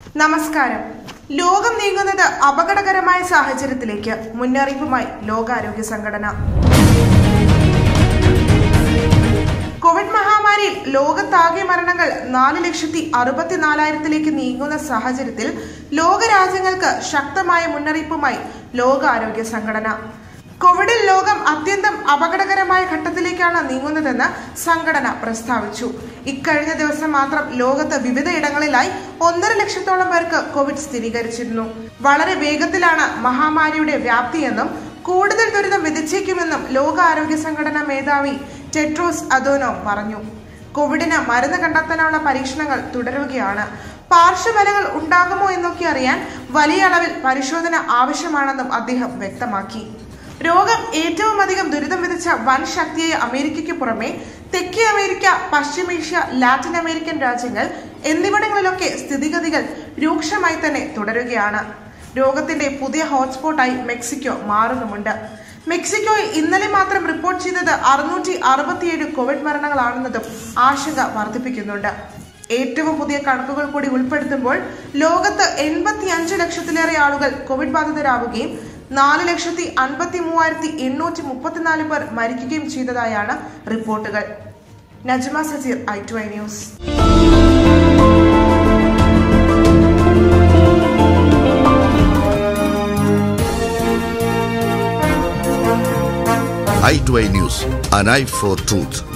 നമസ്കാരം ലോകം നീങ്ങുന്നത് അപകടകരമായ സാഹചര്യത്തിലേക്ക് മുന്നറിയിപ്പുമായി ലോകാരോഗ്യ സംഘടന കോവിഡ് മഹാമാരിയിൽ ലോകത്താകെ മരണങ്ങൾ നാല് ലക്ഷത്തി അറുപത്തിനാലായിരത്തിലേക്ക് നീങ്ങുന്ന സാഹചര്യത്തിൽ ലോകരാജ്യങ്ങൾക്ക് ശക്തമായ മുന്നറിയിപ്പുമായി ലോകാരോഗ്യ സംഘടന കോവിഡിൽ ലോകം അത്യന്തം അപകടകരമായ ഘട്ടത്തിലേക്കാണ് നീങ്ങുന്നതെന്ന് സംഘടന പ്രസ്താവിച്ചു ഇക്കഴിഞ്ഞ ദിവസം മാത്രം ലോകത്ത് വിവിധയിടങ്ങളിലായി ഒന്നര ലക്ഷത്തോളം പേർക്ക് കോവിഡ് സ്ഥിരീകരിച്ചിരുന്നു വളരെ വേഗത്തിലാണ് മഹാമാരിയുടെ വ്യാപ്തിയെന്നും കൂടുതൽ ദുരിതം വിധിച്ചേക്കുമെന്നും ലോകാരോഗ്യ സംഘടന മേധാവി ടെട്രോസ് അദോനോ പറഞ്ഞു കോവിഡിന് മരുന്ന് കണ്ടെത്താനുള്ള പരീക്ഷണങ്ങൾ തുടരുകയാണ് പാർശ്വഫലങ്ങൾ ഉണ്ടാകുമോ എന്നൊക്കെ അറിയാൻ വലിയ അളവിൽ പരിശോധന ആവശ്യമാണെന്നും അദ്ദേഹം വ്യക്തമാക്കി രോഗം ഏറ്റവും അധികം ദുരിതം വിധിച്ച വൻ ശക്തിയായ അമേരിക്കയ്ക്ക് പുറമെ തെക്കേ അമേരിക്ക പശ്ചിമേഷ്യ ലാറ്റിൻ അമേരിക്കൻ രാജ്യങ്ങൾ എന്നിവിടങ്ങളിലൊക്കെ സ്ഥിതിഗതികൾ രൂക്ഷമായി തന്നെ തുടരുകയാണ് രോഗത്തിന്റെ പുതിയ ഹോട്ട്സ്പോട്ടായി മെക്സിക്കോ മാറുന്നുമുണ്ട് മെക്സിക്കോയിൽ ഇന്നലെ മാത്രം റിപ്പോർട്ട് ചെയ്തത് അറുന്നൂറ്റി അറുപത്തിയേഴ് കോവിഡ് മരണങ്ങളാണെന്നതും ആശങ്ക വർദ്ധിപ്പിക്കുന്നുണ്ട് ഏറ്റവും പുതിയ കണക്കുകൾ കൂടി ഉൾപ്പെടുത്തുമ്പോൾ ലോകത്ത് എൺപത്തി അഞ്ച് ലക്ഷത്തിലേറെ ആളുകൾ കോവിഡ് ബാധിതരാവുകയും നാല് ലക്ഷത്തി അൻപത്തി മൂവായിരത്തി എണ്ണൂറ്റി മുപ്പത്തിനാല് പേർ മരിക്കുകയും ചെയ്തതായാണ് റിപ്പോർട്ടുകൾ Najma Sajeer I two I news i2i News, an eye for truth.